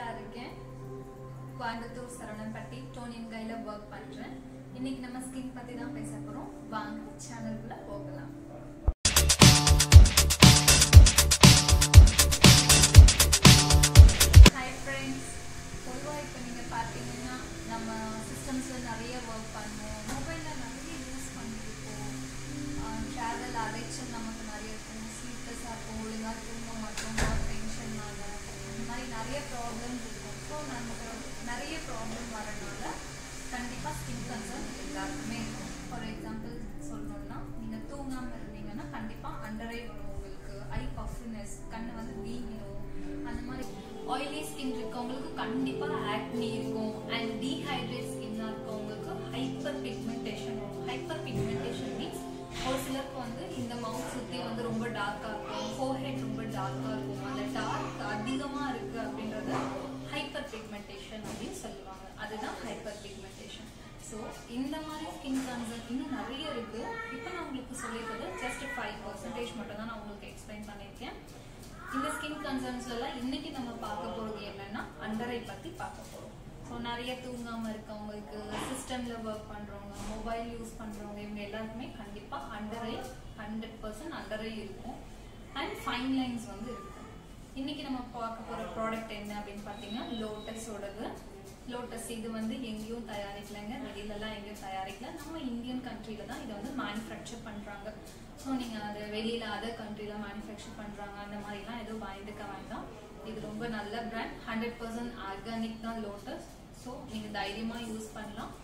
ஸ்பெஷலிஸ்டா இருக்கேன் கோயம்புத்தூர் சரவணம்பட்டி டோனியன் கையில ஒர்க் பண்றேன் இன்னைக்கு நம்ம ஸ்கின் பத்தி தான் பேச போறோம் வாங்க சேனலுக்குள்ள போகலாம் ஹாய் ஃப்ரெண்ட்ஸ் பொதுவாக இப்போ நீங்கள் பார்த்தீங்கன்னா நம்ம சிஸ்டம்ஸில் நிறைய ஒர்க் பண்ணுவோம் மொபைலில் நிறைய யூஸ் பண்ணியிருப்போம் ட்ராவல் அலைச்சல் நமக்கு நிறைய இருக்கும் ஸ்லீப்லெஸ்ஸாக இருக்கும் ஒழுங்காக தூங்க மாட்டோம் ஒர்க் டென்ஷன்னால இந்த மாதிரி நிறைய ப்ராப்ளம்ஸ் இருக்கும் ஸோ நமக்கு நிறைய ப்ராப்ளம் வரனால கண்டிப்பாக ஸ்கின் கன்சர்ன் எல்லாருக்குமே இருக்கும் ஃபார் எக்ஸாம்பிள் சொல்லணும்னா நீங்கள் தூங்காமல் இருந்தீங்கன்னா கண்டிப்பாக அண்டரை வரும் உங்களுக்கு ஐ பஃப்னஸ் கண்ணு வந்து வீங்கிடும் அந்த மாதிரி ஆயிலி ஸ்கின் இருக்கவங்களுக்கு கண்டிப்பாக ஆக்னி இருக்கும் அண்ட் டீஹைட்ரேட் ஸ்கின்னாக இருக்கவங்களுக்கு ஹைப்பர் பிக்மெண்டேஷன் வரும் ஹைப்பர் பிக்மெண்டேஷன் மீன்ஸ் ஒரு சிலருக்கு வந்து இந்த மவுத் சுற்றி வந்து ரொம்ப டார்க்காக இருக்கும் ஃபோர்ஹெட் ரொம்ப டார்க்காக இருக்கும் அந்த டார்க் அதிகமாக இருக்குது அப்படின்றது ஹைப்பர் பிக்மெண்டேஷன் அப்படின்னு சொல்லுவாங்க அதுதான் ஹைப்பர் பிக்மெண்டேஷன் ஸோ இந்த மாதிரி ஸ்கின் கன்சர்ன் இன்னும் நிறைய இருக்கு இப்போ நான் உங்களுக்கு சொல்லியிருக்கிறது ஜஸ்ட் ஃபைவ் பர்சன்டேஜ் மட்டும் தான் நான் உங்களுக்கு எக்ஸ்பிளைன் பண்ணியிருக்கேன் இந்த ஸ்கின் கன்சர்ன்ஸ்லாம் இன்னைக்கு நம்ம பார்க்க போகிறது என்னன்னா அண்டரை பற்றி பார்க்க போகிறோம் ஸோ நிறைய தூங்காமல் இருக்கவங்களுக்கு சிஸ்டமில் ஒர்க் பண்ணுறவங்க மொபைல் யூஸ் பண்ணுறவங்க இவங்க எல்லாருக்குமே கண்டிப்பாக அண்டரை ஹண்ட்ரட் பர்சன்ட் அண்டரை இருக்கும் அண்ட் ஃபைன் லைன்ஸ் வந்து இருக்கும் இன்னைக்கு நம்ம பார்க்க போகிற ப்ராடக்ட் என்ன அப்படின்னு பார்த்தீங்கன்னா லோட்டஸோடது லோட்டஸ் இது வந்து எங்கேயும் தயாரிக்கலைங்க வெளியிலலாம் எங்கேயும் தயாரிக்கல நம்ம இந்தியன் கண்ட்ரியில தான் இதை வந்து மேனுஃபேக்சர் பண்ணுறாங்க ஸோ நீங்கள் அது வெளியில் அதர் கண்ட்ரியில் மேனுஃபேக்சர் பண்ணுறாங்க அந்த மாதிரிலாம் எதுவும் பயந்துக்க வேண்டாம் இது ரொம்ப நல்ல பிராண்ட் ஹண்ட்ரட் பர்சன்ட் ஆர்கானிக் தான் லோட்டஸ் ஸோ நீங்கள் தைரியமாக யூஸ் பண்ணலாம்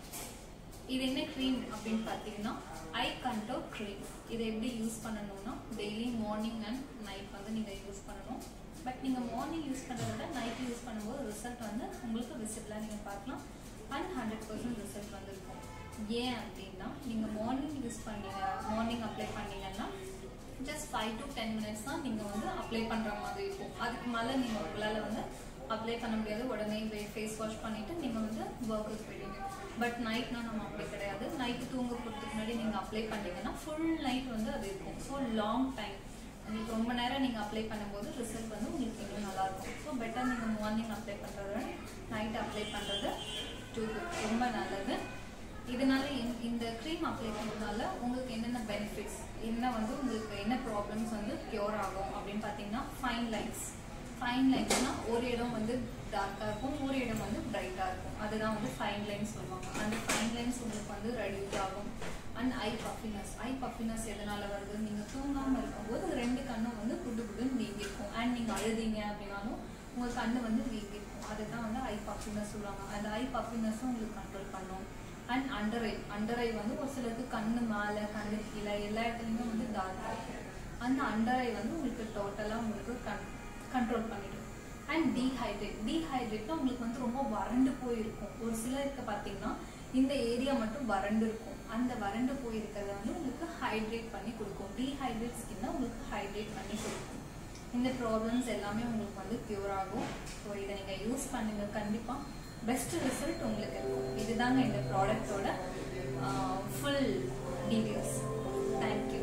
இது என்ன க்ரீம் அப்படின்னு பார்த்தீங்கன்னா ஐ கண்ட்ரோல் க்ரீம் இதை எப்படி யூஸ் பண்ணணும்னா டெய்லி மார்னிங் அண்ட் நைட் வந்து நீங்கள் யூஸ் பண்ணணும் பட் நீங்கள் மார்னிங் யூஸ் பண்ணுறத விட நைட் யூஸ் பண்ணும்போது ரிசல்ட் வந்து உங்களுக்கு விசிபிளாக நீங்கள் பார்க்கலாம் அண்ட் ஹண்ட்ரட் பர்சன்ட் ரிசல்ட் வந்திருக்கும் ஏன் அப்படின்னா நீங்கள் மார்னிங் யூஸ் பண்ணீங்க மார்னிங் அப்ளை பண்ணீங்கன்னா just five to ten minutes தான் நீங்கள் வந்து அப்ளை பண்ணுற மாதிரி இருக்கும் அதுக்கு மேலே நீங்கள் உங்களால் வந்து அப்ளை பண்ண முடியாது உடனே ஃபேஸ் வாஷ் பண்ணிவிட்டு நீங்கள் வந்து ஒர்க்குக்கு போயிடுவீங்க பட் நைட்னா நம்ம அப்படி கிடையாது நைட்டு தூங்க போகிறதுக்கு முன்னாடி நீங்கள் அப்ளை பண்ணீங்கன்னா ஃபுல் நைட் வந்து அது இருக்கும் ஸோ லாங் டைம் உங்களுக்கு ரொம்ப நேரம் நீங்கள் அப்ளை பண்ணும்போது ரிசல்ட் வந்து உங்களுக்கு இன்னும் நல்லாயிருக்கும் ஸோ பெட்டர் நீங்கள் மார்னிங் அப்ளை பண்ணுறத நைட் அப்ளை பண்ணுறது டூ ரொம்ப நல்லது இதனால இந்த- இந்த க்ரீம் அப்ளை பண்ணுறதுனால உங்களுக்கு என்னென்ன பெனிஃபிட்ஸ் என்ன வந்து உங்களுக்கு என்ன ப்ராப்ளம்ஸ் வந்து க்யூர் ஆகும் அப்படின்னு பார்த்தீங்கன்னா ஃபைன் லைன்ஸ் ஃபைன் லைன்ஸ்னா ஒரு இடம் வந்து டார்க்காக இருக்கும் ஒரு இடம் வந்து பிரைட்டாக இருக்கும் அதுதான் வந்து ஃபைன் லைன்ஸ் சொல்லுவாங்க அந்த ஃபைன் லைன்ஸ் உங்களுக்கு வந்து ரெடியூஸ் ஆகும் and eye puffiness eye puffiness எதனால வருது நீங்கள் தூங்காமல் இருக்கும்போது ரெண்டு கண்ணும் வந்து குடு குடுன்னு வீங்கிருக்கும் அண்ட் நீங்கள் அழுதீங்க அப்படின்னாலும் உங்கள் கண்ணு வந்து வீங்கிருக்கும் அதுதான் வந்து ஐ பஃபினஸ் சொல்லுவாங்க அந்த ஐ பஃபினஸும் உங்களுக்கு கண்ட்ரோல் பண்ணும் அண்ட் அண்டரை அண்டரை வந்து ஒரு சிலருக்கு கண்ணு மேலே கண்ணு கீழே எல்லா இடத்துலையுமே வந்து டார்க்காக இருக்கும் அந்த அண்டரை வந்து உங்களுக்கு டோட்டலாக உங்களுக்கு கன் கண்ட்ரோல் பண்ணிடும் அண்ட் டீஹைட்ரேட் டீஹைட்ரேட்னா உங்களுக்கு வந்து ரொம்ப வறண்டு போயிருக்கும் ஒரு சிலருக்கு பார்த்தீங்கன்னா இந்த ஏரியா மட்டும் வறண்டு இருக்கும் அந்த வறண்டு போயிருக்கிறத வந்து உங்களுக்கு ஹைட்ரேட் பண்ணி கொடுக்கும் டீஹைட்ரேட் ஸ்கின்னை உங்களுக்கு ஹைட்ரேட் பண்ணி கொடுக்கும் இந்த ப்ராப்ளம்ஸ் எல்லாமே உங்களுக்கு வந்து க்யூர் ஆகும் ஸோ இதை நீங்கள் யூஸ் பண்ணுங்க கண்டிப்பாக பெஸ்ட் ரிசல்ட் உங்களுக்கு இருக்கும் இதுதாங்க இந்த ப்ராடக்டோட ஃபுல் டீட்டெயில்ஸ் தேங்க்யூ